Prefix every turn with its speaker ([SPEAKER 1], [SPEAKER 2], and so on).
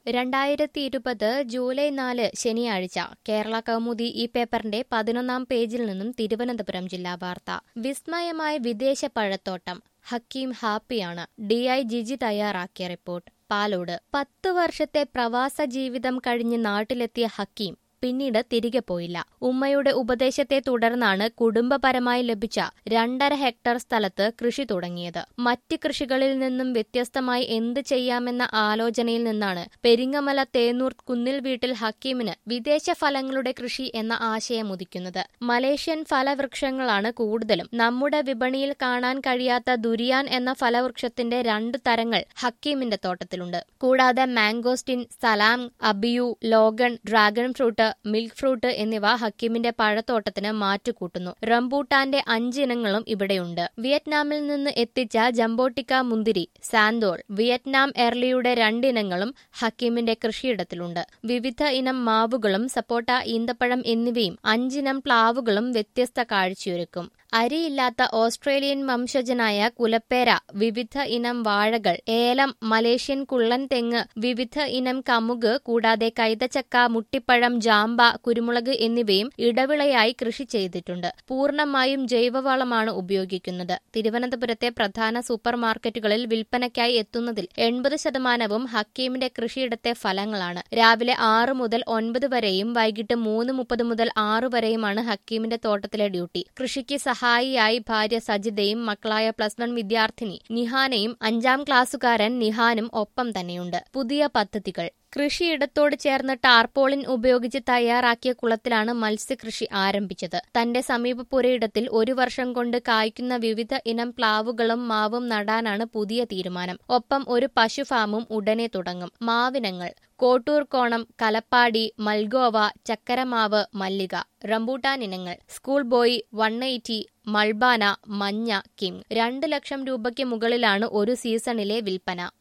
[SPEAKER 1] രണ്ടായിരത്തി ഇരുപത് ജൂലൈ നാല് ശനിയാഴ്ച കേരള കൗമുദി ഈ പേപ്പറിന്റെ പതിനൊന്നാം പേജിൽ നിന്നും തിരുവനന്തപുരം ജില്ലാ വാർത്ത വിസ്മയമായ വിദേശ പഴത്തോട്ടം ഹക്കീം ഹാപ്പിയാണ് ഡി ഐ ജിജി തയ്യാറാക്കിയ റിപ്പോർട്ട് പാലോട് പത്തു വർഷത്തെ പ്രവാസ ജീവിതം കഴിഞ്ഞ് നാട്ടിലെത്തിയ ഹക്കീം പിന്നീട് തിരികെ പോയില്ല ഉമ്മയുടെ ഉപദേശത്തെ തുടർന്നാണ് കുടുംബപരമായി ലഭിച്ച രണ്ടര ഹെക്ടർ സ്ഥലത്ത് കൃഷി തുടങ്ങിയത് മറ്റ് കൃഷികളിൽ നിന്നും വ്യത്യസ്തമായി എന്ത് ചെയ്യാമെന്ന ആലോചനയിൽ നിന്നാണ് പെരിങ്ങമല തേന്നൂർ കുന്നിൽ വീട്ടിൽ ഹക്കീമിന് വിദേശ ഫലങ്ങളുടെ കൃഷി എന്ന ആശയം ഉദിക്കുന്നത് മലേഷ്യൻ ഫലവൃക്ഷങ്ങളാണ് കൂടുതലും നമ്മുടെ വിപണിയിൽ കാണാൻ കഴിയാത്ത ദുരിയാൻ എന്ന ഫലവൃക്ഷത്തിന്റെ രണ്ടു തരങ്ങൾ ഹക്കീമിന്റെ തോട്ടത്തിലുണ്ട് കൂടാതെ മാംഗോസ്റ്റിൻ സലാം abiu longan dragon fruit milk fruit എന്നിവ ഹക്കീമിന്റെ പഴത്തോട്ടത്തിന് മാറ്റുകൂട്ടുന്നു റംബൂട്ടാന്റെ അഞ്ചിനങ്ങളും ഇവിടെയുണ്ട് വിയറ്റ്നാമിൽ നിന്ന് എത്തിച്ച ജംബോട്ടിക്ക മുന്തിരി സാന്തോൾ വിയറ്റ്നാം എർലിയുടെ രണ്ടിനങ്ങളും ഹക്കീമിന്റെ കൃഷിയിടത്തിലുണ്ട് വിവിധ ഇനം മാവുകളും സപ്പോട്ട ഈന്തപ്പഴം എന്നിവയും അഞ്ചിനം പ്ലാവുകളും വ്യത്യസ്ത കാഴ്ചയൊരുക്കും അരിയില്ലാത്ത ഓസ്ട്രേലിയൻ വംശജനായ കുലപ്പേര വിവിധ ഇനം വാഴകൾ ഏലം മലേഷ്യൻ കുള്ളൻ തെങ്ങ് വിവിധ ഇനം കമുക് കൂടാതെ കൈതച്ചക്ക മുട്ടിപ്പഴം ജാമ്പ കുരുമുളക് എന്നിവയും ഇടവിളയായി കൃഷി ചെയ്തിട്ടുണ്ട് പൂർണ്ണമായും ജൈവവളമാണ് ഉപയോഗിക്കുന്നത് തിരുവനന്തപുരത്തെ പ്രധാന സൂപ്പർ മാർക്കറ്റുകളിൽ വിൽപ്പനയ്ക്കായി എത്തുന്നതിൽ എൺപത് ശതമാനവും ഹക്കീമിന്റെ കൃഷിയിടത്തെ ഫലങ്ങളാണ് രാവിലെ ആറ് മുതൽ ഒൻപത് വരെയും വൈകിട്ട് മൂന്ന് മുപ്പത് മുതൽ ആറ് വരെയുമാണ് ഹക്കീമിന്റെ തോട്ടത്തിലെ ഡ്യൂട്ടി കൃഷിക്ക് സഹായിയായി ഭാര്യ സജിതയും മക്കളായ പ്ലസ് വൺ വിദ്യാർത്ഥിനി നിഹാനയും അഞ്ചാം ക്ലാസ്സുകാരൻ നിഹാനും ഒപ്പം തന്നെയുണ്ട് പുതിയ പദ്ധതികൾ കൃഷിയിടത്തോട് ചേർന്ന് ടാർപോളിൻ ഉപയോഗിച്ച് തയ്യാറാക്കിയ കുളത്തിലാണ് മത്സ്യകൃഷി ആരംഭിച്ചത് തന്റെ സമീപ പുരയിടത്തിൽ ഒരു വർഷം കൊണ്ട് കായ്ക്കുന്ന വിവിധ ഇനം പ്ലാവുകളും മാവും നടാനാണ് പുതിയ തീരുമാനം ഒപ്പം ഒരു പശു ഫാമും ഉടനെ തുടങ്ങും മാവിനങ്ങൾ കോട്ടൂർ കോണം കലപ്പാടി മൽഗോവ ചക്കരമാവ് മല്ലിക റംബൂട്ടാൻ ഇനങ്ങൾ സ്കൂൾ ബോയ് വൺ എയ്റ്റി മൾബാന മഞ്ഞ കിങ് രണ്ട് ലക്ഷം രൂപയ്ക്ക് മുകളിലാണ് ഒരു സീസണിലെ വിൽപ്പന